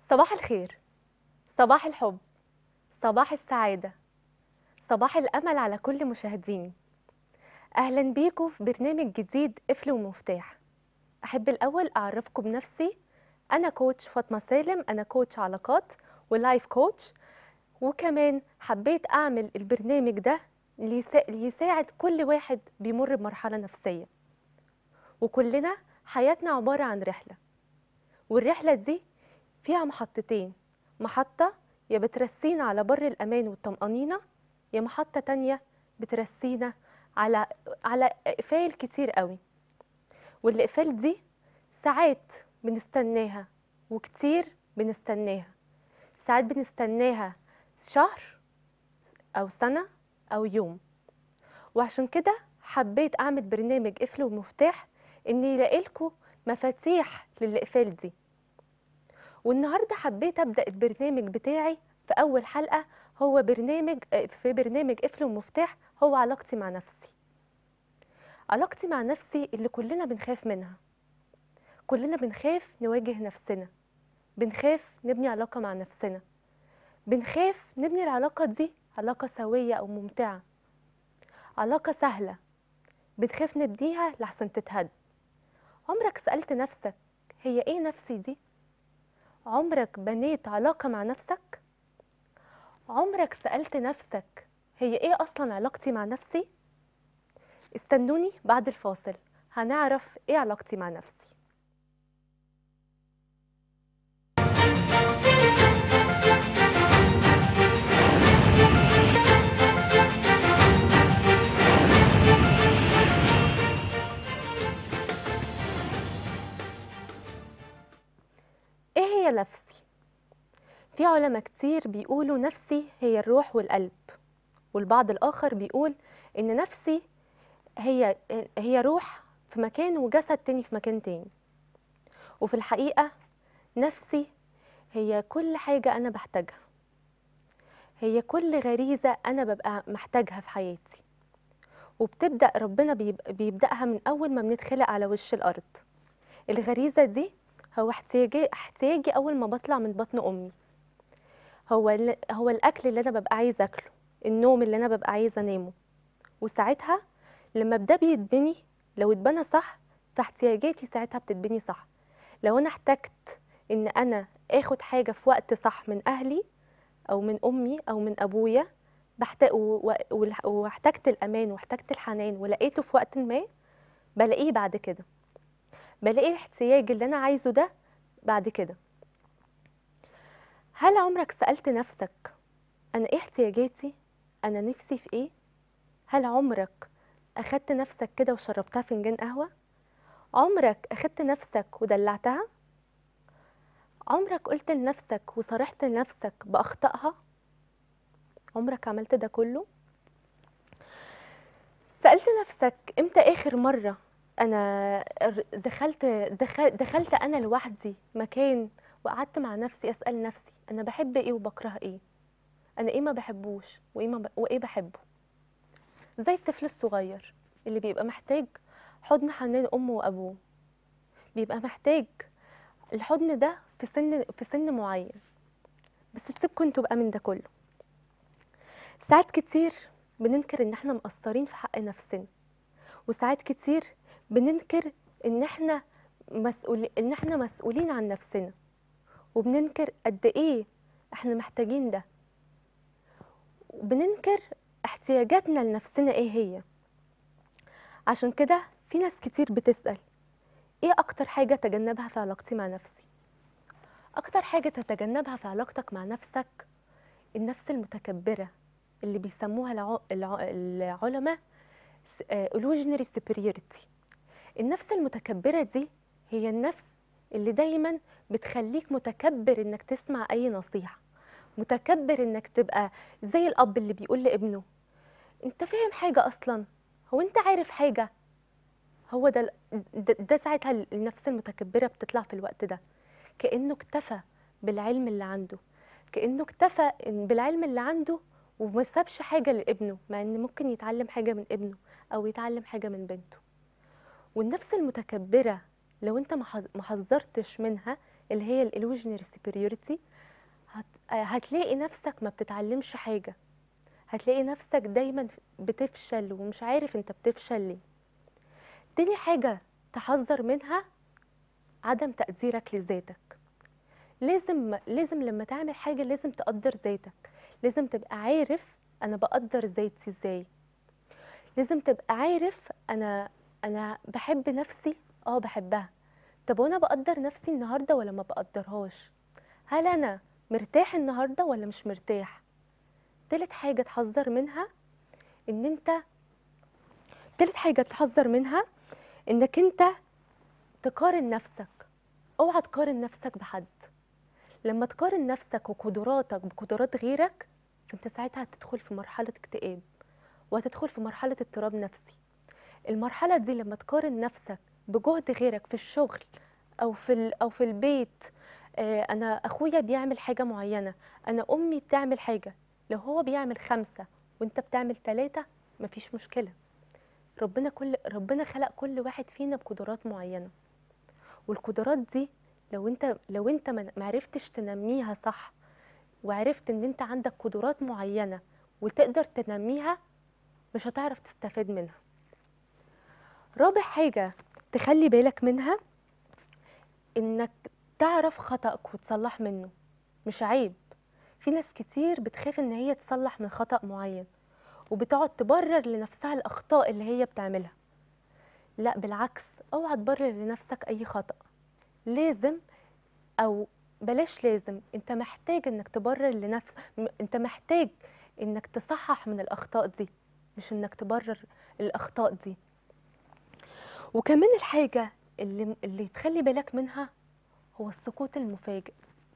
صباح الخير صباح الحب صباح السعادة صباح الأمل على كل مشاهديني أهلا بيكم في برنامج جديد قفل ومفتاح أحب الأول أعرفكم بنفسي أنا كوتش فاطمة سالم أنا كوتش علاقات ولايف كوتش وكمان حبيت أعمل البرنامج ده ليسا- ليساعد كل واحد بيمر بمرحلة نفسية وكلنا حياتنا عبارة عن رحلة والرحلة دي فيها محطتين محطة يا بترسينا على بر الأمان والطمأنينة يا محطة تانية بترسينا على على إقفال كتير قوي والإقفال دي ساعات بنستناها وكتير بنستناها ساعات بنستناها شهر أو سنة أو يوم وعشان كده حبيت أعمل برنامج قفل ومفتاح إن يلاقي لكم مفاتيح للإقفال دي والنهارده حبيت ابدا البرنامج بتاعي في اول حلقه هو برنامج في برنامج قفل ومفتاح هو علاقتي مع نفسي علاقتي مع نفسي اللي كلنا بنخاف منها كلنا بنخاف نواجه نفسنا بنخاف نبني علاقه مع نفسنا بنخاف نبني العلاقه دي علاقه سويه او ممتعه علاقه سهله بنخاف نبنيها لحسن تتهد عمرك سالت نفسك هي ايه نفسي دي عمرك بنيت علاقة مع نفسك؟ عمرك سألت نفسك هي ايه أصلا علاقتي مع نفسي؟ استنوني بعد الفاصل هنعرف ايه علاقتي مع نفسي ايه هي نفسي؟ في علماء كتير بيقولوا نفسي هي الروح والقلب والبعض الآخر بيقول إن نفسي هي هي روح في مكان وجسد تاني في مكان تاني وفي الحقيقة نفسي هي كل حاجة أنا بحتاجها هي كل غريزة أنا ببقى محتاجها في حياتي وبتبدأ ربنا بيب- بيبدأها من أول ما بنتخلق على وش الأرض الغريزة دي هو احتياجي احتياجي أول ما بطلع من بطن أمي هو ال- هو الأكل اللي أنا ببقى عايزة أكله النوم اللي أنا ببقى عايزة أنامه وساعتها لما ده بيتبني لو اتبنى صح فاحتياجاتي ساعتها بتتبني صح لو أنا احتجت إن أنا آخد حاجة في وقت صح من أهلي أو من أمي أو من أبويا بحتاج واحتجت الأمان واحتجت الحنان ولقيته في وقت ما بلاقيه بعد كده بلاقي الاحتياج اللي أنا عايزه ده بعد كده هل عمرك سألت نفسك أنا إيه احتياجاتي؟ أنا نفسي في إيه؟ هل عمرك أخدت نفسك كده وشربتها فنجان قهوة؟ عمرك أخدت نفسك ودلعتها؟ عمرك قلت لنفسك وصرحت لنفسك بأخطائها؟ عمرك عملت ده كله؟ سألت نفسك إمتى آخر مرة أنا ر- دخلت دخل دخلت أنا لوحدي مكان وقعدت مع نفسي أسأل نفسي أنا بحب إيه وبكره إيه؟ أنا إيه ما بحبوش وإيه ما ب... وإيه بحبه؟ زي الطفل الصغير اللي بيبقى محتاج حضن حنان أمه وأبوه بيبقى محتاج الحضن ده في سن في سن معين بس سيبكم انتوا بقى من ده كله ساعات كتير بننكر ان احنا مقصرين في حق نفسنا وساعات كتير بننكر ان احنا مسؤول ان احنا مسؤولين عن نفسنا وبننكر قد ايه احنا محتاجين ده وبننكر احتياجاتنا لنفسنا ايه هي عشان كده في ناس كتير بتسأل ايه اكتر حاجة تجنبها في علاقتي مع نفسي اكتر حاجة تتجنبها في علاقتك مع نفسك النفس المتكبرة اللي بيسموها الع... الع... العلماء illusionary superiority النفس المتكبرة دي هي النفس اللي دايما بتخليك متكبر انك تسمع اي نصيحة متكبر انك تبقى زي الاب اللي بيقول لابنه انت فاهم حاجة اصلا هو انت عارف حاجة هو ده ده, ده ساعتها النفس المتكبرة بتطلع في الوقت ده كأنه اكتفى بالعلم اللي عنده كأنه اكتفى إن- بالعلم اللي عنده وما سابش حاجة لابنه مع ان ممكن يتعلم حاجة من ابنه او يتعلم حاجة من بنته والنفس المتكبرة لو انت ما حذ- ما حذرتش منها اللي هي الالوجنري سوبريوريتي هتلاقي نفسك ما بتتعلمش حاجه هتلاقي نفسك دايما بتفشل ومش عارف انت بتفشل ليه تاني حاجه تحذر منها عدم تقديرك لذاتك لازم لازم لما تعمل حاجه لازم تقدر ذاتك لازم تبقى عارف انا بقدر ذاتي ازاي لازم تبقى عارف انا انا بحب نفسي اه بحبها طب وانا بقدر نفسي النهارده ولا ما بقدرهاش هل انا مرتاح النهارده ولا مش مرتاح تالت حاجه تحذر منها ان انت تالت حاجه تحذر منها انك انت تقارن نفسك اوعى تقارن نفسك بحد لما تقارن نفسك وقدراتك بقدرات غيرك فانت ساعتها هتدخل في مرحله اكتئاب وهتدخل في مرحله اضطراب نفسي المرحله دي لما تقارن نفسك بجهد غيرك في الشغل او في ال- او في البيت آه، انا اخويا بيعمل حاجه معينه انا امي بتعمل حاجه لو هو بيعمل خمسة وانت بتعمل ثلاثة مفيش مشكله ربنا كل ربنا خلق كل واحد فينا بقدرات معينه والقدرات دي لو انت لو انت ما ما عرفتش تنميها صح وعرفت ان انت عندك قدرات معينه وتقدر تنميها مش هتعرف تستفاد منها رابع حاجه تخلي بالك منها انك تعرف خطأك وتصلح منه مش عيب في ناس كتير بتخاف ان هي تصلح من خطأ معين وبتقعد تبرر لنفسها الاخطاء اللي هي بتعملها لا بالعكس اوعى تبرر لنفسك اي خطأ لازم او بلاش لازم انت محتاج انك تبرر لنفسك انت محتاج انك تصحح من الاخطاء دي مش انك تبرر الاخطاء دي وكمان الحاجه اللي اللي تخلي بالك منها هو السقوط المفاجئ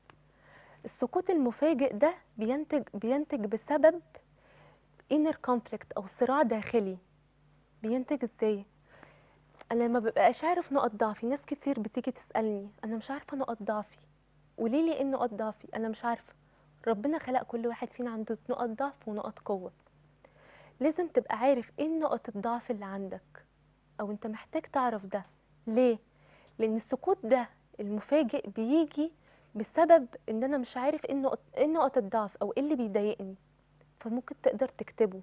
السقوط المفاجئ ده بينتج بينتج بسبب inner conflict او صراع داخلي بينتج ازاي انا ما ببقاش عارف نقط ضعفي ناس كتير بتيجي تسالني انا مش عارفه نقط ضعفي قولي لي ايه نقط ضعفي انا مش عارفه ربنا خلق كل واحد فينا عنده نقط ضعف ونقط قوه لازم تبقى عارف ايه نقط الضعف اللي عندك او انت محتاج تعرف ده ليه لان السقوط ده المفاجئ بيجي بسبب ان انا مش عارف ايه نقط ايه نقط الضعف او ايه اللي بيضايقني فممكن تقدر تكتبه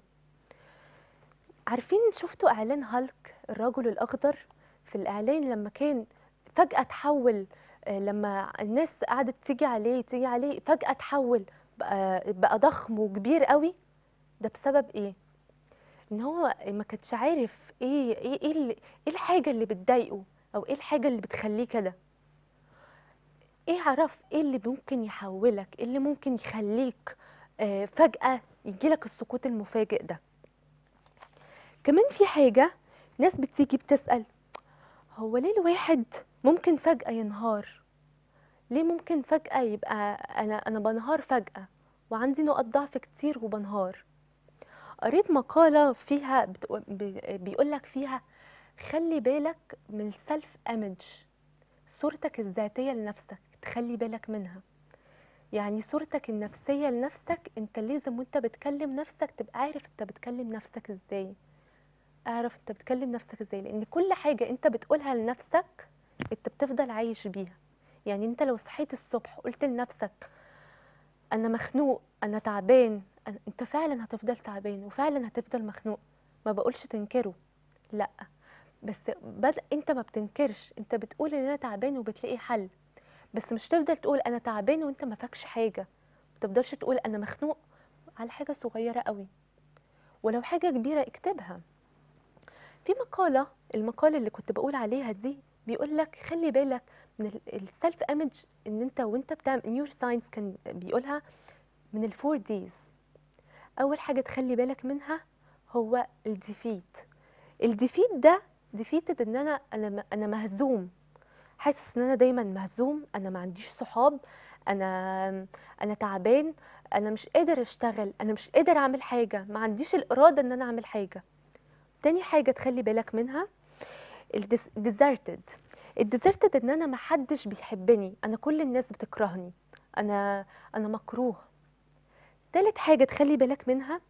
عارفين شفتوا اعلان هالك الرجل الاخضر في الاعلان لما كان فجاه تحول آه، لما الناس قعدت تيجي عليه تيجي عليه فجاه تحول بقى, بقى ضخم وكبير قوي ده بسبب ايه ان هو ما كانش عارف ايه ايه ايه, اللي ايه الحاجه اللي بتضايقه او ايه الحاجه اللي بتخليه كده ايه عرف ايه اللي ممكن يحولك ايه اللي ممكن يخليك آه، فجاه يجيلك السقوط المفاجئ ده كمان في حاجه ناس بتيجي بتسال هو ليه الواحد ممكن فجاه ينهار ليه ممكن فجاه يبقى انا انا بنهار فجاه وعندي نقط ضعف كتير وبنهار قريت مقالة فيها بيقول لك فيها خلي بالك من السلف ايمج صورتك الذاتية لنفسك تخلي بالك منها يعني صورتك النفسية لنفسك انت لازم وانت بتكلم نفسك تبقى عارف انت بتكلم نفسك ازاي اعرف انت بتكلم نفسك ازاي لان كل حاجة انت بتقولها لنفسك انت بتفضل عايش بيها يعني انت لو صحيت الصبح قلت لنفسك انا مخنوق انا تعبان أنا- انت فعلا هتفضل تعبان وفعلا هتفضل مخنوق ما بقولش تنكره لا بس بدأ انت ما بتنكرش انت بتقول ان انا تعبان وبتلاقي حل بس مش تفضل تقول انا تعبان وانت ما فاكش حاجه ما تفضلش تقول انا مخنوق على حاجه صغيره قوي ولو حاجه كبيره اكتبها في مقاله المقاله اللي كنت بقول عليها دي بيقول لك خلي بالك من السيلف ايمج ان انت وانت بتعمل نيور ساينس كان بيقولها من الفور ديز اول حاجه تخلي بالك منها هو الديفيت الديفيت ده ديفيتد ان انا انا انا مهزوم حاسس ان انا دايما مهزوم انا ما عنديش صحاب انا انا تعبان انا مش قادر اشتغل انا مش قادر اعمل حاجه ما عنديش الاراده ان انا اعمل حاجه تاني حاجه تخلي بالك منها الديزرتد الديزرتد ان انا ما حدش بيحبني انا كل الناس بتكرهني انا انا مكروه تالت حاجه تخلي بالك منها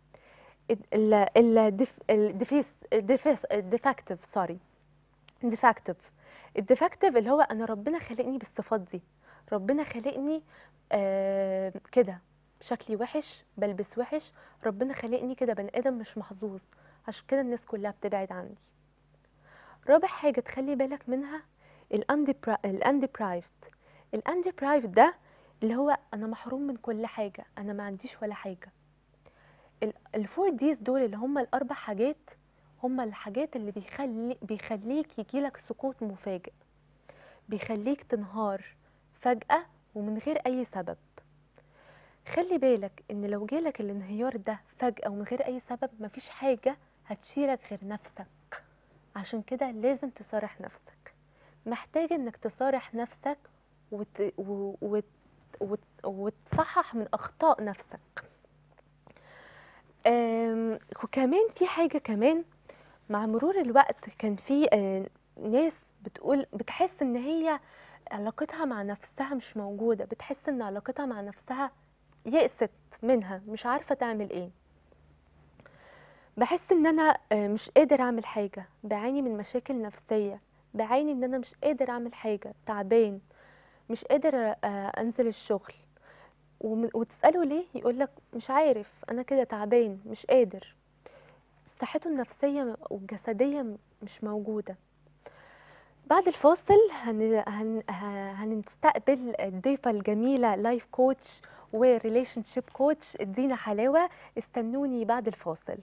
الديفكتيف سوري ديفكتيف الديفكتيف اللي هو انا ربنا خلقني بالصفات دي ربنا خلقني آه كده شكلي وحش بلبس وحش ربنا خلقني كده بني ادم مش محظوظ عشان كده الناس كلها بتبعد عني رابع حاجه تخلي بالك منها الاندبرايفد الاندبرايفد ده اللي هو انا محروم من كل حاجه انا ما عنديش ولا حاجه الفور ديز دول اللي هم الاربع حاجات هم الحاجات اللي بيخلي بيخليك يجيلك سقوط مفاجئ بيخليك تنهار فجأة ومن غير أي سبب خلي بالك ان لو جالك الانهيار ده فجأة ومن غير اي سبب مفيش حاجة هتشيلك غير نفسك عشان كده لازم تصارح نفسك محتاج انك تصارح نفسك وت... و... وت... وت... وتصحح من اخطاء نفسك أم... وكمان في حاجة كمان مع مرور الوقت كان في آه، ناس بتقول بتحس ان هي علاقتها مع نفسها مش موجودة بتحس ان علاقتها مع نفسها يأست منها مش عارفة تعمل ايه بحس ان انا آه، مش قادر اعمل حاجة بعاني من مشاكل نفسية بعاني ان انا مش قادر اعمل حاجة تعبان مش قادر آه، انزل الشغل وم- وتسأله ليه يقولك مش عارف انا كده تعبان مش قادر صحته النفسية والجسدية م- مش موجودة بعد الفاصل هن... هن... ه- هنستقبل الضيفة الجميلة لايف كوتش وريليشن شيب كوتش ادينا حلاوة استنوني بعد الفاصل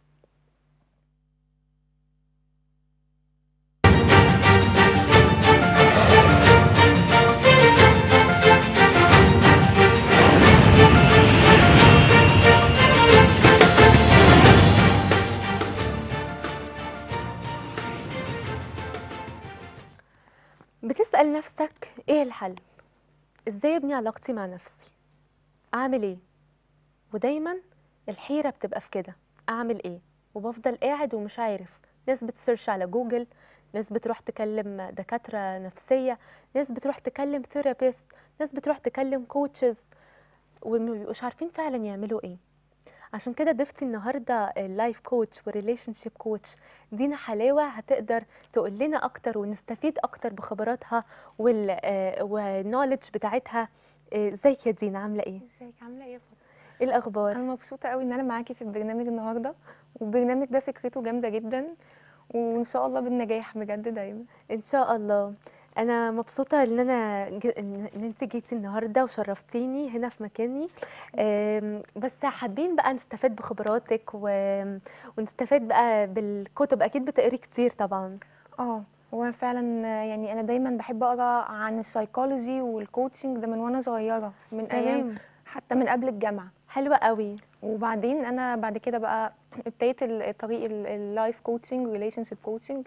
بتسأل نفسك ايه الحل ازاي ابني علاقتي مع نفسي اعمل ايه ودايما الحيرة بتبقى في كده اعمل ايه وبفضل قاعد ومش عارف ناس بتسيرش على جوجل ناس بتروح تكلم دكاترة نفسية ناس بتروح تكلم ثيرابيست ناس بتروح تكلم كوتشز ومش عارفين فعلا يعملوا ايه عشان كده ضيفتي النهارده اللايف كوتش وريليشن شيب كوتش دينا حلاوه هتقدر تقول لنا اكتر ونستفيد اكتر بخبراتها وال والنولج بتاعتها آه، ازيك يا دينا عامله ايه ازيك عامله ايه يا فاطمه ايه الاخبار انا مبسوطه قوي ان انا معاكي في البرنامج النهارده والبرنامج ده فكرته جامده جدا وان شاء الله بالنجاح بجد دايما ان شاء الله انا مبسوطه ان انا ج... ان إن انت جيتي النهارده وشرفتيني هنا في مكاني آم، بس حابين بقى نستفاد بخبراتك و... ونستفاد بقى بالكتب اكيد بتقري كتير طبعا اه هو فعلا يعني انا دايما بحب اقرا عن السايكولوجي والكوتشنج ده من وانا صغيره من ايام تمام حتى من قبل الجامعه حلوه قوي وبعدين انا بعد كده بقى ابتديت ال- طريق اللايف كوتشنج ريليشن شيب كوتشنج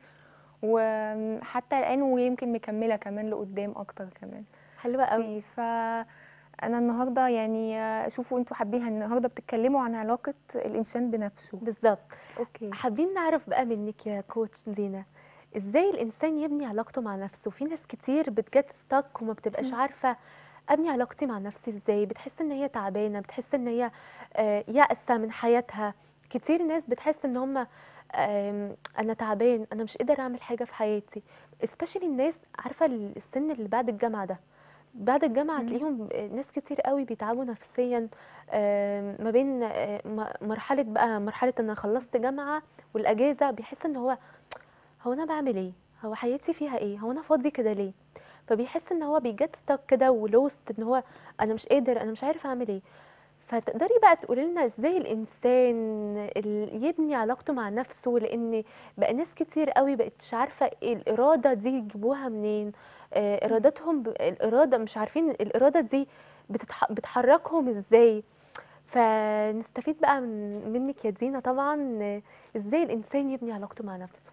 وحتى الان ويمكن مكمله كمان لقدام اكتر كمان حلوه قوي في ف انا النهارده يعني آه، شوفوا انتوا حابين النهارده بتتكلموا عن علاقه الانسان بنفسه بالظبط اوكي حابين نعرف بقى منك يا كوتش دينا ازاي الانسان يبني علاقته مع نفسه في ناس كتير بتجت ستاك وما بتبقاش مم. عارفه ابني علاقتي مع نفسي ازاي بتحس ان هي تعبانه بتحس ان هي آه، يائسه من حياتها كتير ناس بتحس ان هم انا تعبان انا مش قادر اعمل حاجه في حياتي especially الناس عارفه السن اللي بعد الجامعه ده بعد الجامعه مم. تلاقيهم ناس كتير قوي بيتعبوا نفسيا آم، ما بين آه، م- مرحله بقى مرحله ان انا خلصت جامعه والاجازه بيحس ان هو هو انا بعمل ايه هو حياتي فيها ايه هو انا فاضي كده ليه فبيحس ان هو بيجت ستاك كده ولوست ان هو انا مش قادر انا مش عارف اعمل ايه فتقدري بقى تقولي لنا ازاي الانسان ال- يبني علاقته مع نفسه لان بقى ناس كتير قوي بقتش عارفه إيه الاراده دي يجيبوها منين آه، ارادتهم ب... الاراده مش عارفين الاراده دي بتتح... بتحركهم ازاي فنستفيد بقى من منك يا دينا طبعا آه، ازاي الانسان يبني علاقته مع نفسه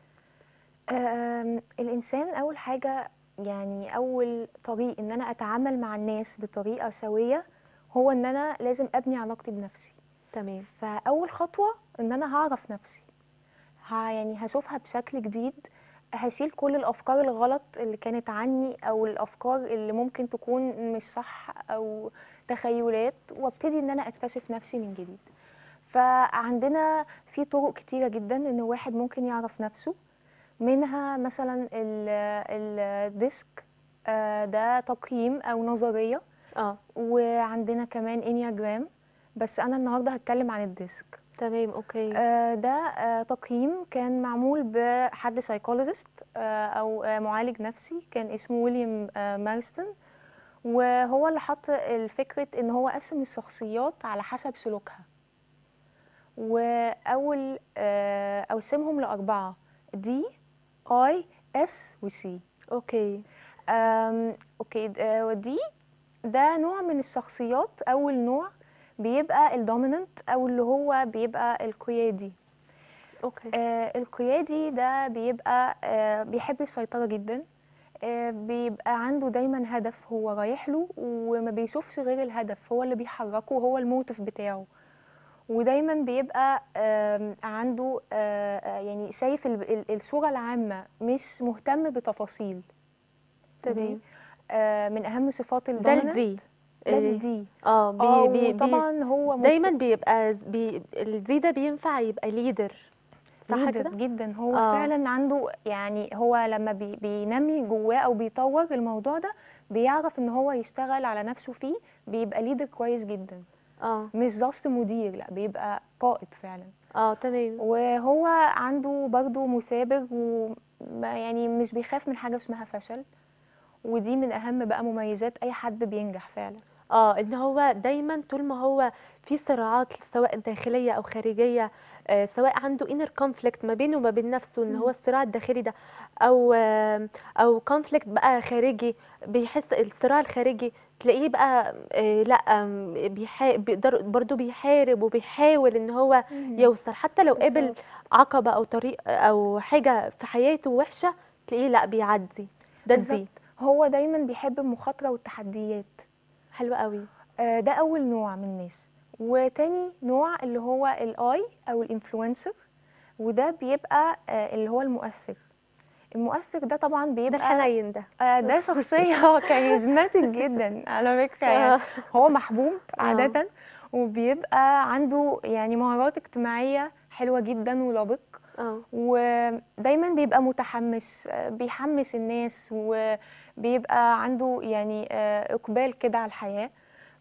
آم، الانسان اول حاجه يعني اول طريق ان انا اتعامل مع الناس بطريقه سويه هو ان انا لازم ابني علاقتي بنفسي تمام فاول خطوه ان انا هعرف نفسي ها يعني هشوفها بشكل جديد هشيل كل الافكار الغلط اللي كانت عني او الافكار اللي ممكن تكون مش صح او تخيلات وابتدي ان انا اكتشف نفسي من جديد فعندنا في طرق كتيره جدا ان واحد ممكن يعرف نفسه منها مثلا ال- الديسك آه، ده تقييم او نظريه اه وعندنا كمان انياجرام بس انا النهارده هتكلم عن الديسك تمام اوكي آه، ده آه، تقييم كان معمول بحد سايكولوجيست او آه، معالج نفسي كان اسمه ويليام آه، مارستون وهو اللي حط الفكرة ان هو قسم الشخصيات على حسب سلوكها واول آه، قسمهم لاربعة دي اي اس وسي اوكي أم، اوكي د- آه، دي ده نوع من الشخصيات اول نوع بيبقى الدوميننت او اللي هو بيبقى القيادي اوكي آه القيادي ده بيبقى آه بيحب السيطرة جدا آه بيبقى عنده دايما هدف هو رايح له وما بيشوفش غير الهدف هو اللي بيحركه هو الموتيف بتاعه ودايما بيبقى آم، عنده آه، آه، يعني شايف ال- ال- الصورة العامة مش مهتم بتفاصيل دي تمام آه، من أهم صفات ده الدوميننت الدي ده إيه، الدي اه بي اه بي بي وطبعا هو مس- دايما بيبقى بي الدي ده بينفع يبقى ليدر صح leader كده جدا هو آه. فعلا عنده يعني هو لما بي بينمي جواه او بيطور الموضوع ده بيعرف ان هو يشتغل على نفسه فيه بيبقى ليدر كويس جدا اه مش جاست مدير لا بيبقى قائد فعلا اه تمام وهو عنده برضو مثابر وما يعني مش بيخاف من حاجة اسمها فشل ودي من اهم بقى مميزات اي حد بينجح فعلا اه ان هو دايما طول ما هو في صراعات سواء داخليه او خارجيه آه سواء عنده inner conflict ما بينه وما بين نفسه ان مم. هو الصراع الداخلي ده او آه او conflict بقى خارجي بيحس الصراع الخارجي تلاقيه بقى آه لا آم، بيحا بيقدر برضه بيحارب وبيحاول ان هو يوصل حتى لو قابل بالظبط. عقبه او طريق او حاجه في حياته وحشه تلاقيه لا بيعدي ده الدي بالظبط هو دايما بيحب المخاطرة والتحديات حلو قوي آه، ده اول نوع من الناس وتاني نوع اللي هو الاي او الانفلونسر وده بيبقى آه، اللي هو المؤثر المؤثر ده طبعا ده بيبقى الحنين ده آه، ده شخصية كاريزماتيك جدا على فكرة يعني آه. هو محبوب آه. عادة وبيبقى عنده يعني مهارات اجتماعية حلوة جدا ولبق اه ودايما بيبقى متحمس آه، بيحمس الناس وبيبقى عنده يعني آه، إقبال كده على الحياة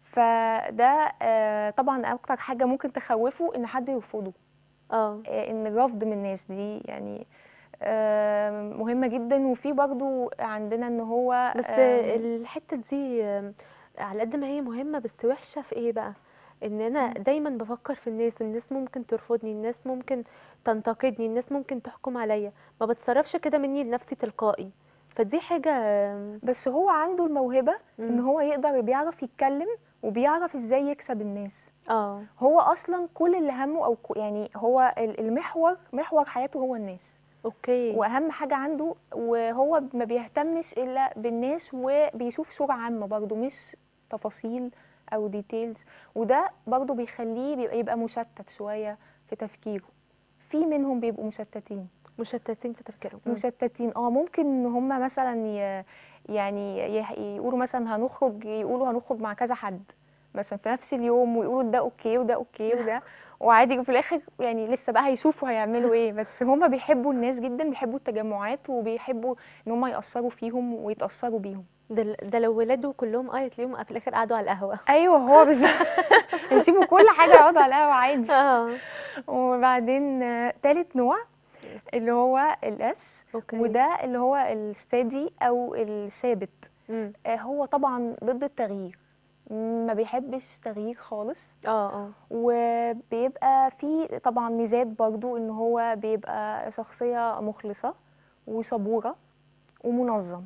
فده آه، طبعا أكتر حاجة ممكن تخوفه إن حد يرفضه اه آه، إن الرفض من الناس دي يعني آه، مهمة جدا وفي برضو عندنا إن هو بس آم، الحتة دي آم، على قد ما هي مهمة بس وحشة في ايه بقى ان انا دايما بفكر في الناس الناس ممكن ترفضني الناس ممكن تنتقدني الناس ممكن تحكم عليا ما بتصرفش كده مني لنفسي تلقائي فدي حاجة آم، بس هو عنده الموهبة إن مم. هو يقدر بيعرف يتكلم وبيعرف إزاي يكسب الناس اه هو اصلا كل اللي همه او ك- يعني هو ال- المحور محور حياته هو الناس اوكي واهم حاجه عنده وهو ما بيهتمش الا بالناس وبيشوف صوره عامه برضه مش تفاصيل او ديتيلز وده برضه بيخليه بيبقى يبقى مشتت شويه في تفكيره في منهم بيبقوا مشتتين مشتتين في تفكيرهم مم. مشتتين اه ممكن ان هم مثلا ي... يعني يح- يقولوا مثلا هنخرج يقولوا هنخرج مع كذا حد مثلا في نفس اليوم ويقولوا ده اوكي وده اوكي وده وعادي في الاخر يعني لسه بقى هيشوفوا هيعملوا ايه بس هم بيحبوا الناس جدا بيحبوا التجمعات وبيحبوا ان هم يأثروا فيهم ويتأثروا بيهم ده, ده لو ولاده كلهم اه تلاقيهم في الاخر قعدوا على القهوة ايوه هو بالظبط يسيبوا كل حاجه يقعدوا على القهوه عادي اه وبعدين آه، تالت نوع اللي هو الاس اوكي وده اللي هو الستادي او الثابت مم. آه، هو طبعا ضد التغيير ما بيحبش تغيير خالص اه اه وبيبقى في طبعا ميزات برضو ان هو بيبقى شخصية مخلصة وصبورة ومنظم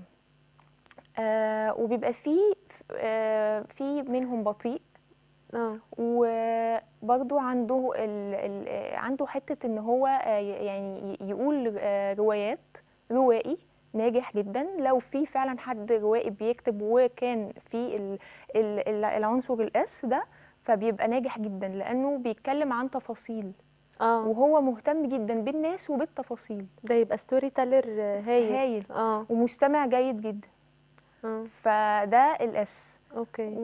آه وبيبقى في آه في منهم بطيء اه وبرضو عنده ال ال آه، عنده حتة ان هو آه، يعني ي- يقول آه، روايات روائي ناجح جدا لو في فعلا حد روائي بيكتب وكان في ال ال ال العنصر الاس ده فبيبقى ناجح جدا لانه بيتكلم عن تفاصيل اه وهو مهتم جدا بالناس وبالتفاصيل ده يبقى ستوري تيلر هايل هايل اه ومستمع جيد جدا اه فده الاس اوكي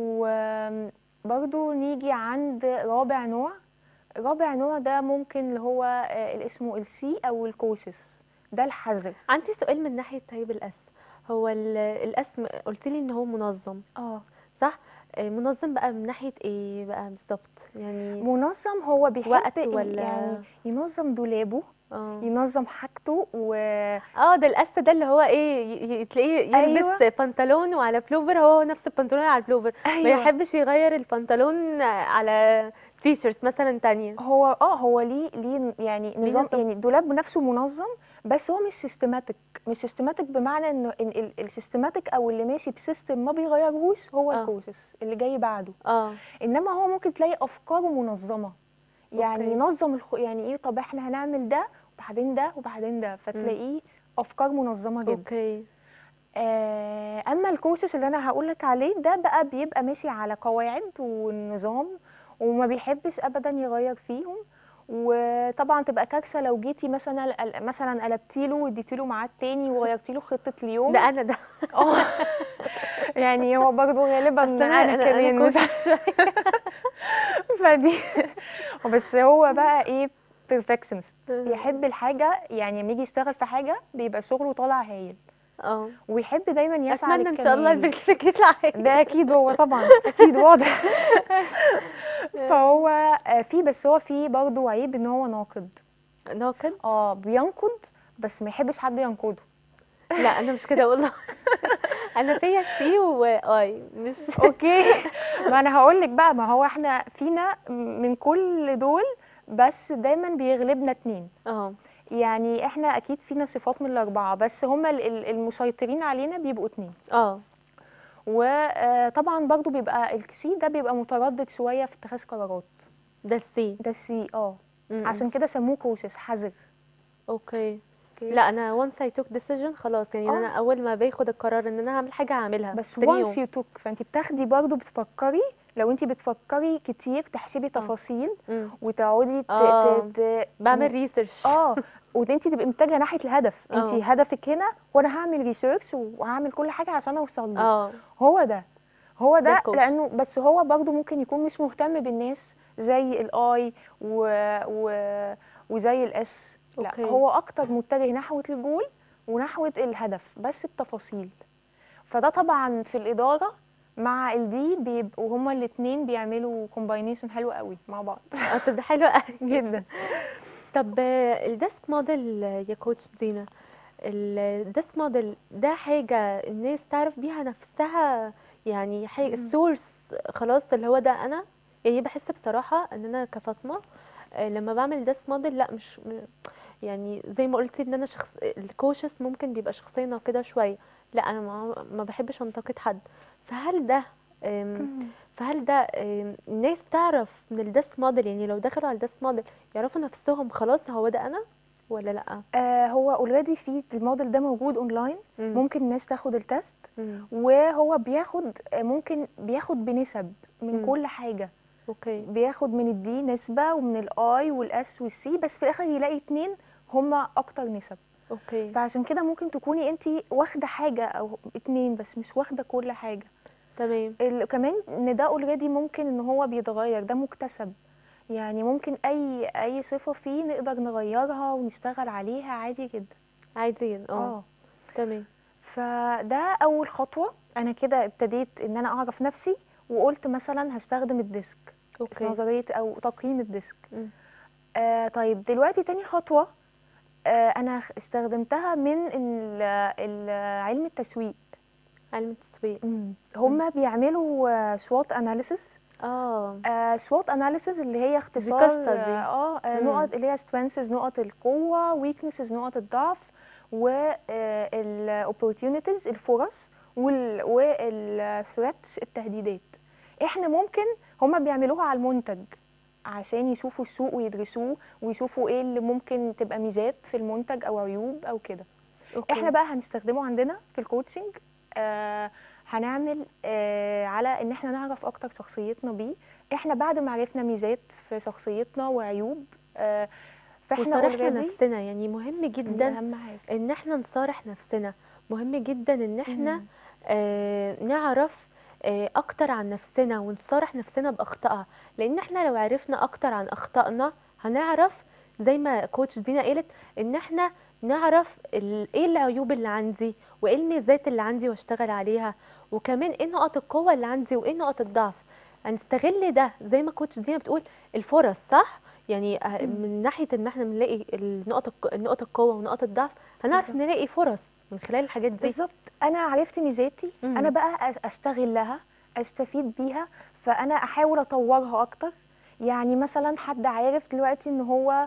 وبرضو نيجي عند رابع نوع رابع نوع ده ممكن اللي هو آه، اللي اسمه السي او الكوشس ده الحذر عندي سؤال من ناحية طيب الأس هو ال- الاسم قلت لي ان هو منظم اه صح آه، منظم بقى من ناحيه ايه بقى بالظبط يعني منظم هو بيحب وقت ي- ولا- يعني ينظم دولابه اه ينظم حاجته و اه ده القص ده اللي هو ايه ي- ي- تلاقيه يلبس أيوة. بنطلون وعلى بلوفر هو نفس البنطلون على البلوفر ما ايوه يحبش يغير البنطلون على تي شيرت مثلا تانية هو اه هو ليه ليه يعني نظام نظام. يعني الدولاب نفسه منظم بس هو مش سيستماتيك مش سيستماتيك بمعنى انه إن ال- السيستماتيك او اللي ماشي بسيستم ما بيغيرهوش هو آه. الكوسس اللي جاي بعده اه انما هو ممكن تلاقي افكاره منظمه يعني أوكي. ينظم الخ... يعني ايه طب احنا هنعمل ده وبعدين ده وبعدين ده فتلاقيه افكار منظمه جدا اوكي آه، اما الكورسز اللي انا هقول لك عليه ده بقى بيبقى ماشي على قواعد ونظام وما بيحبش ابدا يغير فيهم وطبعا تبقى كارثه لو جيتي مثلا مثلا قلبتي له واديتي له ميعاد تاني وغيرتي له خطه اليوم ده انا ده اه يعني هو برضه غالبا أصل انا, انا انا, كمان أنا مش كوشس شويه فدي بس هو بقى ايه بيرفكشنست مم. يحب الحاجه يعني لما يجي يشتغل في حاجه بيبقى شغله طالع هايل اه ويحب دايما يسعى اتمنى ان شاء الله للكمال. البرنامج يطلع هيك. ده اكيد هو طبعا اكيد واضح فهو آه، في بس هو في برضه عيب ان هو ناقد ناقد اه بينقد بس ما يحبش حد ينقده لا انا مش كده والله انا فيا سي واي مش اوكي ما انا هقول لك بقى ما هو احنا فينا من كل دول بس دايما بيغلبنا اتنين اه يعني احنا اكيد فينا صفات من الاربعه بس هما ال- ال- المسيطرين علينا بيبقوا اتنين اه وطبعا برضو بيبقى السي ده بيبقى متردد شويه في اتخاذ قرارات ده السي ده السي اه م-م. عشان كده سموه كوشس حذر اوكي أوكي؟ لا انا once I took decision خلاص يعني آه. انا اول ما باخد القرار ان انا هعمل حاجه هعملها بس تاني once يوم. you took فانت بتاخدي برضو بتفكري لو انت بتفكري كتير تحسبي تفاصيل مم. وتقعدي ت... آه. ت... ت... بعمل ريسيرش اه وانت تبقي متجهه ناحيه الهدف انت آه. هدفك هنا وانا هعمل ريسيرش وهعمل كل حاجه عشان اوصل له اه هو ده هو ده ده الكوتش. لانه بس هو برضو ممكن يكون مش مهتم بالناس زي الاي و... و... وزي الاس لا أوكي. هو اكتر متجه نحو الجول ونحو الهدف بس بتفاصيل فده طبعا في الاداره مع الدي بيبقوا هما الاثنين بيعملوا كومباينيشن حلو قوي مع بعض آه، طب ده حلو قوي جدا طب آه، الديسك موديل آه، يا كوتش دينا الديسك موديل ده حاجة الناس تعرف بيها نفسها يعني حاجة السورس خلاص اللي هو ده أنا يعني بحس بصراحة إن أنا كفاطمة آه، لما بعمل ديسك موديل لا مش م- يعني زي ما قلت ان انا شخص الكوشس ممكن بيبقى شخصيه ناقده شويه لا انا ما, ما بحبش انتقد حد فهل ده آم، فهل ده آم، الناس تعرف من الديسك موديل يعني لو دخلوا على الديسك موديل يعرفوا نفسهم خلاص هو ده انا ولا لا آه هو اوريدي في الموديل ده موجود اونلاين مم. ممكن الناس تاخد التست مم. وهو بياخد آه، ممكن بياخد بنسب من مم. كل حاجه اوكي بياخد من الدي نسبه ومن الاي والاس والسي بس في الاخر يلاقي اتنين هما اكتر نسب اوكي فعشان كده ممكن تكوني انت واخده حاجه او اتنين بس مش واخده كل حاجه تمام ال- كمان ان ده اوريدي ممكن ان هو بيتغير ده مكتسب يعني ممكن اي اي صفه فيه نقدر نغيرها ونشتغل عليها عادي جدا عادي اه اه تمام فده اول خطوه انا كده ابتديت ان انا اعرف نفسي وقلت مثلا هستخدم الديسك اوكي نظريه او تقييم الديسك مم. آه طيب دلوقتي تاني خطوه آه انا خ- استخدمتها من ال- ال- علم التسويق علم التسويق هم بيعملوا سوات اناليسيس اه سوات اناليسيس اللي هي اختصار قصة دي. اه آه، مم. نقط اللي هي سترينثز نقط القوه ويكنسز نقط الضعف والاوبورتيونيتيز الفرص والثريتس التهديدات احنا ممكن هما بيعملوها على المنتج عشان يشوفوا السوق ويدرسوه ويشوفوا ايه اللي ممكن تبقى ميزات في المنتج او عيوب او كده اوكي احنا بقى هنستخدمه عندنا في الكوتشنج آه هنعمل آه على ان احنا نعرف اكتر شخصيتنا بيه احنا بعد ما عرفنا ميزات في شخصيتنا وعيوب آه فاحنا وصارحنا already نفسنا يعني مهم دي جدا اهم حاجه ان احنا نصارح نفسنا مهم جدا ان احنا مم. آه نعرف آه اكتر عن نفسنا ونصارح نفسنا باخطائها لان احنا لو عرفنا اكتر عن اخطائنا هنعرف زي ما كوتش دينا قالت ان احنا نعرف ال- ايه العيوب اللي عندي وايه الميزات اللي عندي واشتغل عليها وكمان ايه نقط القوه اللي عندي وايه نقط الضعف هنستغل ده زي ما كوتش دينا بتقول الفرص صح يعني آه، من ناحيه ان احنا بنلاقي النقط الق- نقط القوه ونقط الضعف هنعرف بالظبط. نلاقي فرص من خلال الحاجات دي بالظبط انا عرفت ميزاتي مم. انا بقى أس- استغلها استفيد بيها فانا احاول اطورها اكتر يعني مثلا حد عارف دلوقتي ان هو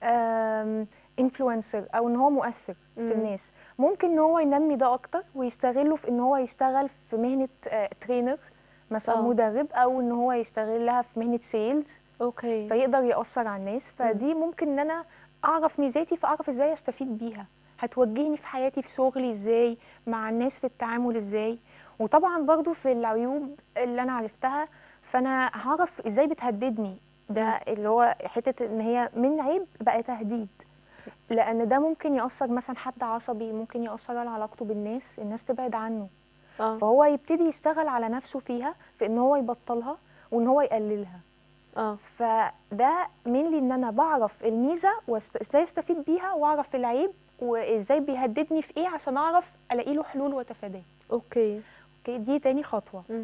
انفلونسر او ان هو مؤثر مم. في الناس ممكن ان هو ينمي ده اكتر ويستغله في ان هو يشتغل في مهنه ترينر مثلا آه. مدرب او ان هو يشتغلها في مهنه سيلز اوكي فيقدر يأثر على الناس فدي ممكن ان انا اعرف ميزاتي فاعرف ازاي استفيد بيها هتوجهني في حياتي في شغلي ازاي مع الناس في التعامل ازاي وطبعا برضو في العيوب اللي انا عرفتها فانا هعرف ازاي بتهددني ده اللي هو حته ان هي من عيب بقى تهديد لان ده ممكن يأثر مثلا حد عصبي ممكن يأثر على علاقته بالناس الناس تبعد عنه اه فهو يبتدي يشتغل على نفسه فيها في ان هو يبطلها وان هو يقللها اه فده مينلي ان انا بعرف الميزه وازاي استفيد بيها واعرف العيب وازاي بيهددني في ايه عشان اعرف الاقي له حلول واتفاداه اوكي اوكي دي تاني خطوه مم.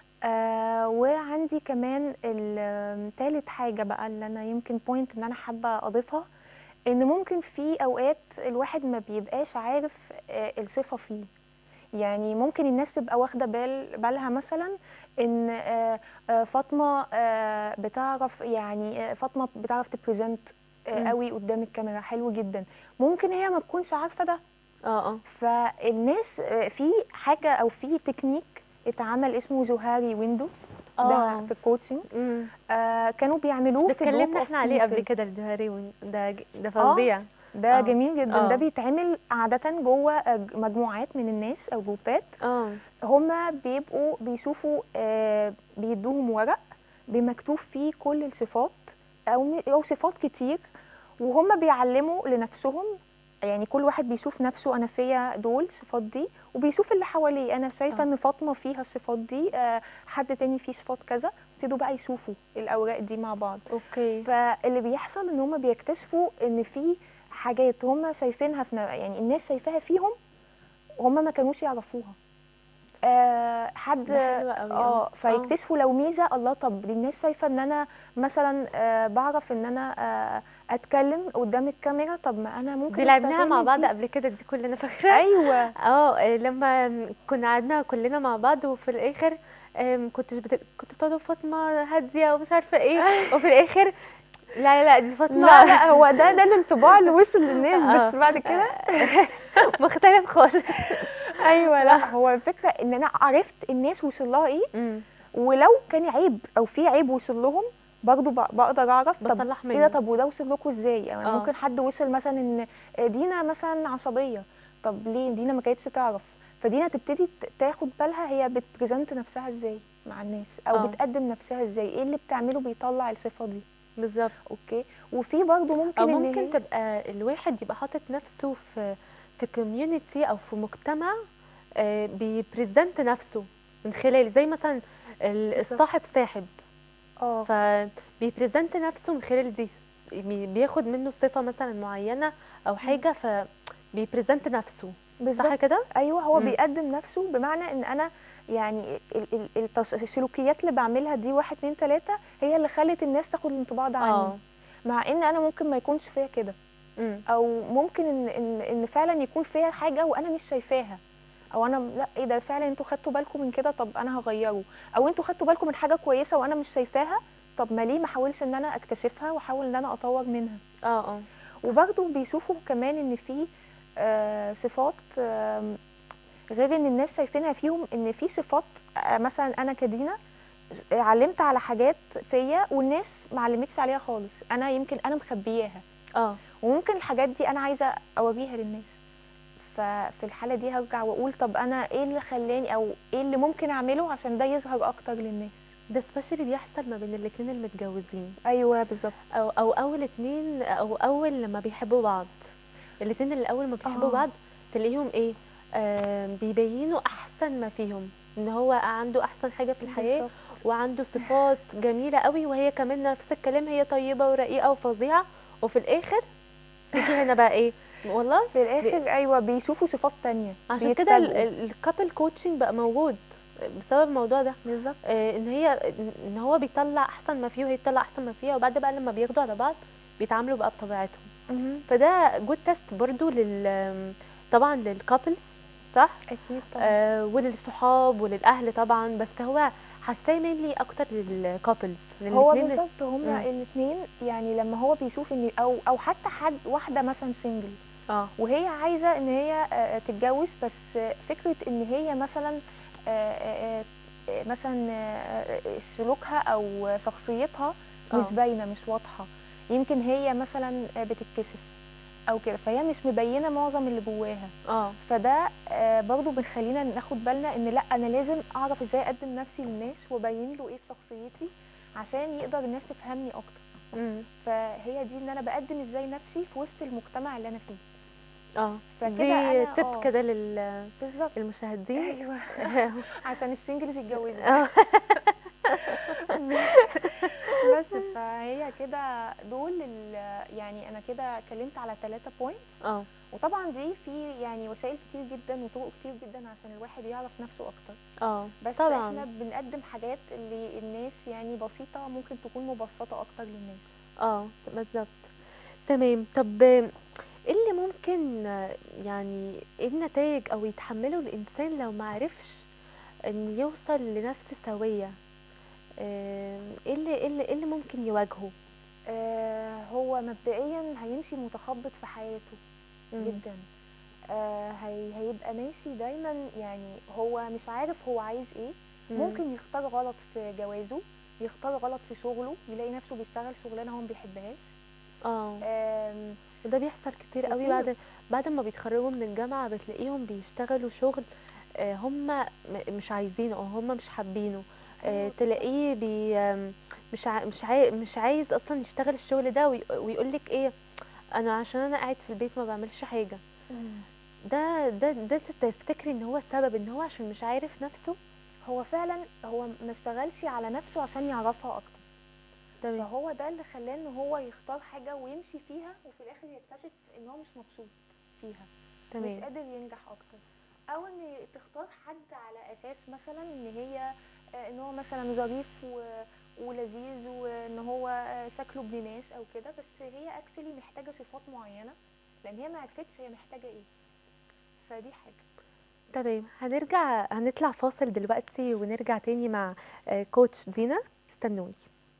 آه وعندي كمان ال- تالت حاجه بقى اللي انا يمكن بوينت ان انا حابه اضيفها ان ممكن في اوقات الواحد ما بيبقاش عارف آه الصفه فيه يعني ممكن الناس تبقى واخده بال بالها مثلا ان آه، آه، فاطمه آه، بتعرف يعني آه، فاطمه بتعرف تبريزنت مم. قوي قدام الكاميرا حلو جدا ممكن هي ما تكونش عارفه ده اه اه فالناس آه، في حاجه او في تكنيك اتعمل اسمه جوهاري ويندو ده آه. في الكوتشنج مم. آه كانوا بيعملوه ده في group اتكلمنا of احنا عليه قبل people. كده الجوهري ون- ده ج- ده فظيع ده آه. جميل جدا آه. ده بيتعمل عادة جوه آه، مجموعات من الناس أو جروبات اه هما بيبقوا بيشوفوا آه بيدوهم ورق بمكتوب فيه كل الصفات أو م- أو صفات كتير وهما بيعلموا لنفسهم يعني كل واحد بيشوف نفسه انا فيا دول الصفات دي وبيشوف اللي حواليه انا شايفه آه. ان فاطمه فيها الصفات دي آه حد تاني فيه صفات كذا ابتدوا بقى يشوفوا الاوراق دي مع بعض اوكي فاللي بيحصل ان هم بيكتشفوا ان في حاجات هم شايفينها في ن- يعني الناس شايفاها فيهم هم ما كانوش يعرفوها آه حد ده حلو قوي، اه آه. فيكتشفوا لو ميزه الله طب دي الناس شايفه ان انا مثلا آه بعرف ان انا آه اتكلم قدام الكاميرا طب ما انا ممكن دي لعبناها أستغل مع بعض دي. قبل كده دي كلنا فاكره ايوه اه آه، لما كنا قعدنا كلنا مع بعض وفي الاخر آم، كنت بت... كنت بتقول فاطمه هاديه ومش عارفه ايه وفي الاخر لا لا لا دي فاطمه لا لا هو ده ده الانطباع اللي وصل للناس بس آه. بعد كده مختلف خالص ايوه لا هو الفكره ان انا عرفت الناس وصل لها ايه مم. ولو كان عيب او في عيب وصل لهم برضو ب- بقدر اعرف طب بصلح ايه ده منه. طب وده وصل لكم ازاي يعني آه. ممكن حد وصل مثلا ان دينا مثلا عصبيه طب ليه دينا ما كانتش تعرف فدينا تبتدي ت- تاخد بالها هي بتبريزنت نفسها ازاي مع الناس او آه. بتقدم نفسها ازاي ايه اللي بتعمله بيطلع الصفه دي بالظبط اوكي وفي برضو ممكن او ان ممكن هي تبقى الواحد يبقى حاطط نفسه في في كوميونتي او في مجتمع آه، بيبريزنت نفسه من خلال زي مثلا ال- بالظبط. الصاحب ساحب اه فبيبريزنت نفسه من خلال دي بي- بياخد منه صفة مثلا معينة او حاجة فبيبريزنت نفسه صح بالظبط كده؟ ايوه هو مم. بيقدم نفسه بمعنى ان انا يعني ال- ال- التص- السلوكيات اللي بعملها دي واحد اتنين تلاته هي اللي خلت الناس تاخد الانطباع ده عني اه مع ان انا ممكن ما يكونش فيا كده أمم. او ممكن ان ان ان فعلا يكون فيا حاجه وانا مش شايفاها او انا لا ايه ده فعلا انتوا خدتوا بالكم من كده طب انا هغيره او انتوا خدتوا بالكم من حاجه كويسه وانا مش شايفاها طب ما ليه ما احاولش ان انا اكتشفها واحاول ان انا اطور منها اه اه وبرضه بيشوفوا كمان ان في آه، صفات آم، غير ان الناس شايفينها فيهم ان في صفات آه، مثلا انا كدينا علمت على حاجات فيا والناس ما علمتش عليها خالص انا يمكن انا مخبياها اه وممكن الحاجات دي انا عايزه اوريها للناس ففي الحاله دي هرجع واقول طب انا ايه اللي خلاني او ايه اللي ممكن اعمله عشان ده يظهر اكتر للناس ده سبيشالي بيحصل ما بين الاتنين المتجوزين ايوه بالظبط او او اول اتنين او اول لما بيحبوا بعض الاتنين اللي اول ما بيحبوا آه. بعض تلاقيهم ايه آه بيبينوا احسن ما فيهم ان هو عنده احسن حاجه في الحياه بالظبط. وعنده صفات جميله قوي وهي كمان نفس الكلام هي طيبه ورقيقه وفظيعه وفي الاخر تيجي هنا بقى ايه والله في الاخر ايوه بيشوفوا صفات تانية عشان كده بيتفاجئوا. الكابل كوتشنج بقى موجود بسبب الموضوع ده بالظبط آه، ان هي ان هو بيطلع احسن ما فيه وهي تطلع احسن ما فيها وبعد بقى لما بياخدوا على بعض بيتعاملوا بقى بطبيعتهم مهم. فده جود تيست برضو لل طبعا للكابل صح اكيد طبعا آه وللصحاب وللاهل طبعا بس هو حاساه مينلي اكتر للكابلز هو للاتنين- بالظبط هما مم. الاثنين يعني لما هو بيشوف ان او او حتى حد واحده مثلا سنجل اه وهي عايزه ان هي آه، تتجوز بس آه، فكره ان هي مثلا آه، آه، آه، مثلا آه، آه، سلوكها او شخصيتها مش آه. باينه مش واضحه يمكن هي مثلا آه، بتتكسف او كده فهي مش مبينه معظم اللي جواها اه فده آه، برضو بنخلينا ناخد بالنا ان لا انا لازم اعرف ازاي اقدم نفسي للناس وابين له ايه في شخصيتي عشان يقدر الناس تفهمني اكتر مم. فهي دي ان انا بقدم ازاي نفسي في وسط المجتمع اللي انا فيه اه فكده دي أنا- تip آه. كده لل- بالظبط للمشاهدين ايوه عشان السنجلز يتجوزوا اه بس فهي كده دول ال- يعني انا كده اتكلمت على ثلاثة بوينتس اه وطبعا دي في يعني وسائل كتير جدا وطرق كتير جدا عشان الواحد يعرف نفسه اكتر اه بس طبعا احنا بنقدم حاجات اللي الناس يعني بسيطة ممكن تكون مبسطة اكتر للناس اه بالظبط تمام طب ايه اللي ممكن آه، يعني ايه النتائج او يتحمله الانسان لو معرفش ان يوصل لنفس سوية آه، ايه اللي ايه اللي, إيه اللي ممكن يواجهه آه هو مبدئيا هيمشي متخبط في حياته مم. جدا آه هي هيبقى ماشي دايما يعني هو مش عارف هو عايز ايه مم. ممكن يختار غلط في جوازه يختار غلط في شغله يلاقي نفسه بيشتغل شغلانه هو ما بيحبهاش اه آم، وده بيحصل كتير قوي كتير. بعد بعد ما بيتخرجوا من الجامعة بتلاقيهم بيشتغلوا شغل آه، هم م- مش عايزينه او هم مش حابينه آه، أيوة بالظبط. تلاقيه بي آم، مش عا- مش عاي مش عايز اصلا يشتغل الشغل ده ويقول لك ايه انا عشان انا قاعد في البيت ما بعملش حاجة ده ده ده تفتكري ان هو السبب ان هو عشان مش عارف نفسه هو فعلا هو ما اشتغلش على نفسه عشان يعرفها اكتر تمام فهو ده اللي خلاه ان هو يختار حاجه ويمشي فيها وفي الاخر يكتشف ان هو مش مبسوط فيها مش تمام قادر ينجح اكتر او ان تختار حد على اساس مثلا ان هي آه، ان هو مثلا ظريف و- ولذيذ وان هو آه، شكله ابن ناس او كده بس هي اكشلي محتاجه صفات معينه لان هي ما عرفتش هي محتاجه ايه فدي حاجه تمام هنرجع هنطلع فاصل دلوقتي ونرجع تاني مع آه، كوتش دينا استنوني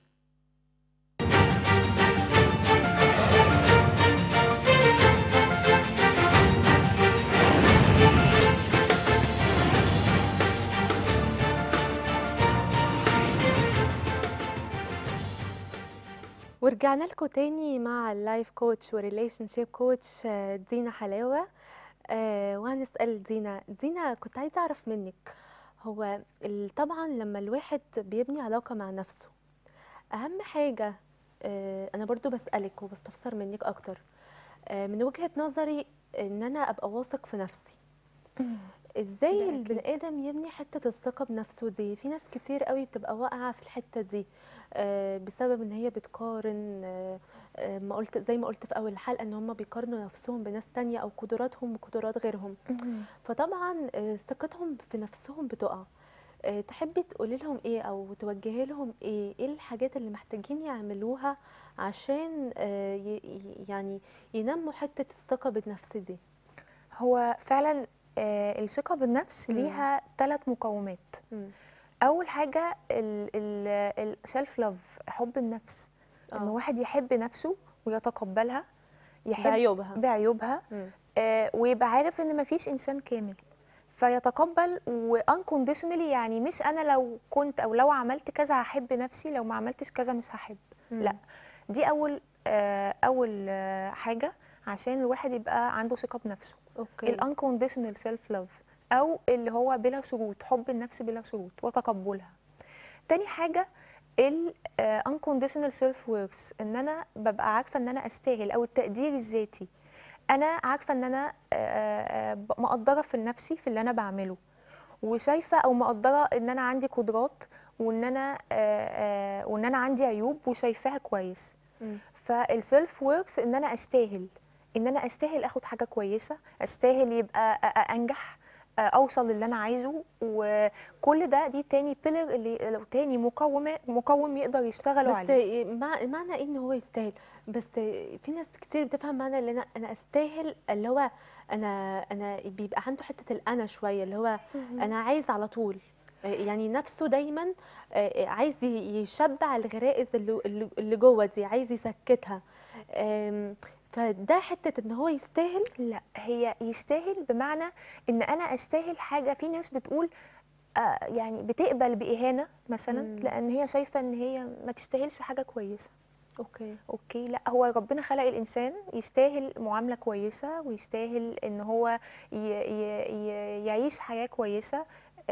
ورجعنا لكم تاني مع اللايف كوتش وريليشن شيب كوتش دينا حلاوة آه، وهنسأل دينا دينا كنت عايزة أعرف منك هو ال- طبعا لما الواحد بيبني علاقة مع نفسه أهم حاجة آه، أنا برضو بسألك وبستفسر منك أكتر آه، من وجهة نظري إن أنا أبقى واثق في نفسي ازاي ده البني أكيد. ادم يبني حته الثقه بنفسه دي في ناس كتير قوي بتبقى واقعه في الحته دي آه، بسبب ان هي بتقارن آه، آه، ما قلت زي ما قلت في اول الحلقه ان هم بيقارنوا نفسهم بناس تانية او قدراتهم بقدرات غيرهم فطبعا آه، ثقتهم في نفسهم بتقع آه، تحبي تقولي لهم ايه او توجهي لهم ايه ايه الحاجات اللي محتاجين يعملوها عشان آه، ي- ي- يعني ينموا حته الثقه بالنفس دي هو فعلا آه، الثقه بالنفس مم. ليها ثلاث مقومات مم. اول حاجه السيلف لاف حب النفس ان آه. واحد يحب نفسه ويتقبلها يحب بعيوبها بعيوبها مم. آه، ويبقى عارف ان مفيش انسان كامل فيتقبل وانكونديشنالي يعني مش انا لو كنت او لو عملت كذا هحب نفسي لو ما عملتش كذا مش هحب مم. لا دي اول آه، اول آه، حاجه عشان الواحد يبقى عنده ثقه بنفسه اوكي الانكونديشنال سيلف لاف او اللي هو بلا شروط حب النفس بلا شروط وتقبلها تاني حاجه ال unconditional self worth ان انا ببقى عارفه ان انا استاهل او التقدير الذاتي انا عارفه ان انا آه، آه، ب- مقدره في نفسي في اللي انا بعمله وشايفه او مقدره ان انا عندي قدرات وان انا آه، آه، وان انا عندي عيوب وشايفاها كويس مم. فالسيلف وورث ان انا استاهل ان انا استاهل اخد حاجه كويسه استاهل يبقى أ- أ- انجح آه، اوصل للي انا عايزه وكل ده دي تاني بيلر اللي لو تاني مقوم مقوم يقدر يشتغلوا بس عليه مع معنى ايه ان هو يستاهل بس في ناس كتير بتفهم معنى اللي انا انا استاهل اللي هو انا انا بيبقى عنده حته الانا شويه اللي هو انا عايز على طول يعني نفسه دايما عايز يشبع الغرائز اللي اللي- اللي جوه دي عايز يسكتها أم، فده حته ان هو يستاهل لا هي يستاهل بمعنى ان انا استاهل حاجه في ناس بتقول آه يعني بتقبل باهانه مثلا مم. لان هي شايفه ان هي ما تستاهلش حاجه كويسه اوكي اوكي لا هو ربنا خلق الانسان يستاهل معامله كويسه ويستاهل ان هو ي ي ي يعيش حياه كويسه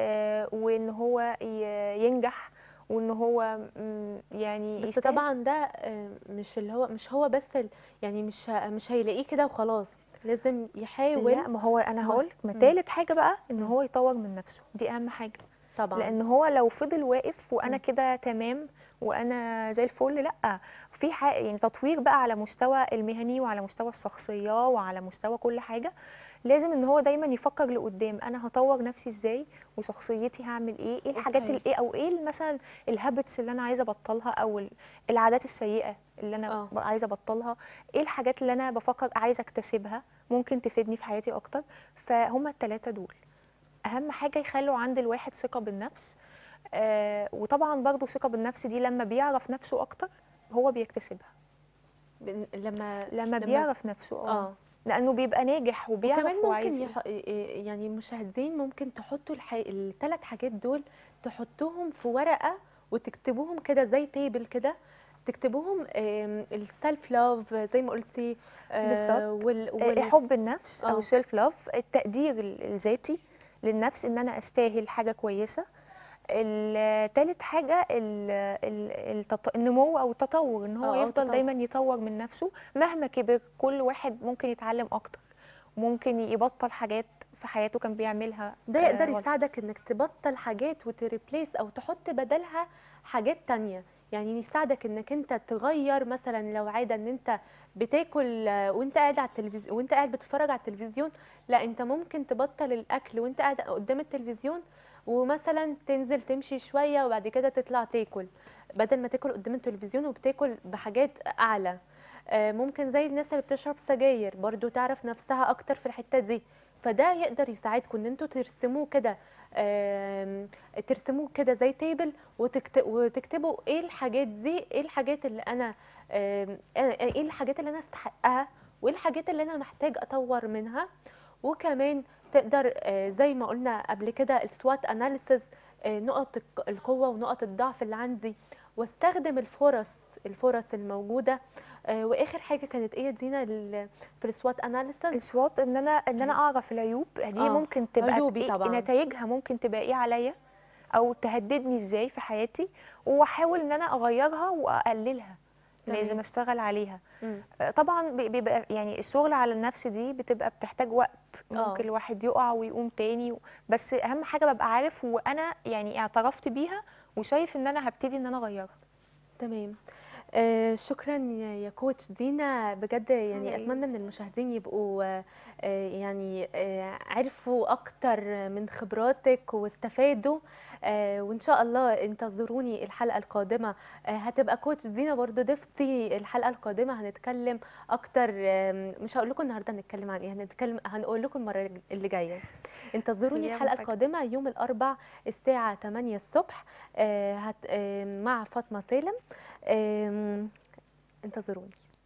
آه وان هو ي ينجح وان هو مم، يعني بس يستاهل طبعا ده آه، مش اللي هو مش هو بس ال- يعني مش ه- مش هيلاقيه كده وخلاص لازم يحاول لا ما هو انا ما- هقول ما مم. تالت حاجه بقى ان مم. هو يطور من نفسه دي اهم حاجه طبعا لان هو لو فضل واقف وانا مم. كده تمام وانا زي الفل لا في حق يعني تطوير بقى على مستوى المهني وعلى مستوى الشخصيه وعلى مستوى كل حاجه لازم ان هو دايما يفكر لقدام انا هطور نفسي ازاي وشخصيتي هعمل ايه ايه الحاجات أوكي. الايه او ايه مثلا الهابتس اللي انا عايزه ابطلها او ال- العادات السيئه اللي انا آه. ب- عايزه ابطلها ايه الحاجات اللي انا بفكر عايزه اكتسبها ممكن تفيدني في حياتي اكتر فهم الثلاثه دول اهم حاجه يخلوا عند الواحد ثقه بالنفس آه وطبعا برضو ثقه بالنفس دي لما بيعرف نفسه اكتر هو بيكتسبها بن- لما لما بيعرف نفسه اه اه لانه بيبقى ناجح وبيعرف وكمان هو ممكن عايز يح... إيه- يعني المشاهدين ممكن تحطوا الح... الثلاث حاجات دول تحطوهم في ورقة وتكتبوهم كده زي تيبل كده تكتبوهم السيلف لاف زي ما قلتي آه، بالظبط. وال... آه، وال... حب النفس آه. او سيلف لاف التقدير ال- الذاتي للنفس ان انا استاهل حاجه كويسه التالت حاجه ال- ال- التط- النمو او التطور ان هو آه، أو يفضل التطور. دايما يطور من نفسه مهما كبر كل واحد ممكن يتعلم اكتر ممكن يبطل حاجات في حياته كان بيعملها ده آه، يقدر غلط. يساعدك انك تبطل حاجات وتريبليس او تحط بدلها حاجات تانية يعني يساعدك انك انت تغير مثلا لو عاده ان انت بتاكل آه، وانت قاعد على التلفزيون وانت قاعد بتتفرج على التلفزيون لا انت ممكن تبطل الاكل وانت قاعد قدام التلفزيون ومثلا تنزل تمشي شويه وبعد كده تطلع تاكل بدل ما تاكل قدام التلفزيون وبتاكل بحاجات اعلى آه، ممكن زي الناس اللي بتشرب سجاير برضو تعرف نفسها اكتر في الحته دي فده يقدر يساعدكم ان انتوا ترسموه كده آم، ترسموه كده زي تيبل وتكت... وتكتبوا ايه الحاجات دي ايه الحاجات اللي انا آم، أنا- ايه الحاجات اللي انا استحقها وايه الحاجات اللي انا محتاج اطور منها وكمان تقدر آه، زي ما قلنا قبل كده السوات اناليسيس نقط الق- القوه ونقط الضعف اللي عندي واستخدم الفرص الفرص الموجوده آه، واخر حاجه كانت ايه يا دينا ال- في السوات اناليسيس السوات ان انا ان انا اعرف العيوب دي آه، ممكن تبقى عيوبي إيه طبعاً. نتائجها ممكن تبقى ايه عليا او تهددني ازاي في حياتي واحاول ان انا اغيرها واقللها تمام. لازم اشتغل عليها مم. آه، طبعا بي- بيبقى يعني الشغل على النفس دي بتبقى بتحتاج وقت آه. ممكن الواحد يقع ويقوم تاني بس اهم حاجه ببقى عارف وانا يعني اعترفت بيها وشايف ان انا هبتدي ان انا اغيرها تمام آه شكرا يا يا كوتش دينا بجد يعني على إيه؟ اتمنى ان المشاهدين يبقوا آه آه، يعني آه عرفوا اكتر من خبراتك واستفادوا آه وان شاء الله انتظروني الحلقه القادمه آه هتبقى كوتش دينا برضو ضيفتي الحلقه القادمه هنتكلم اكتر آم، مش هقول لكم النهارده هنتكلم عن ايه هنتكلم هنقول لكم المره اللي جايه انتظروني خليها الحلقه مفاجأة. القادمه يوم الاربع الساعه 8 الصبح آه هت آه مع فاطمه سالم آم، انتظروني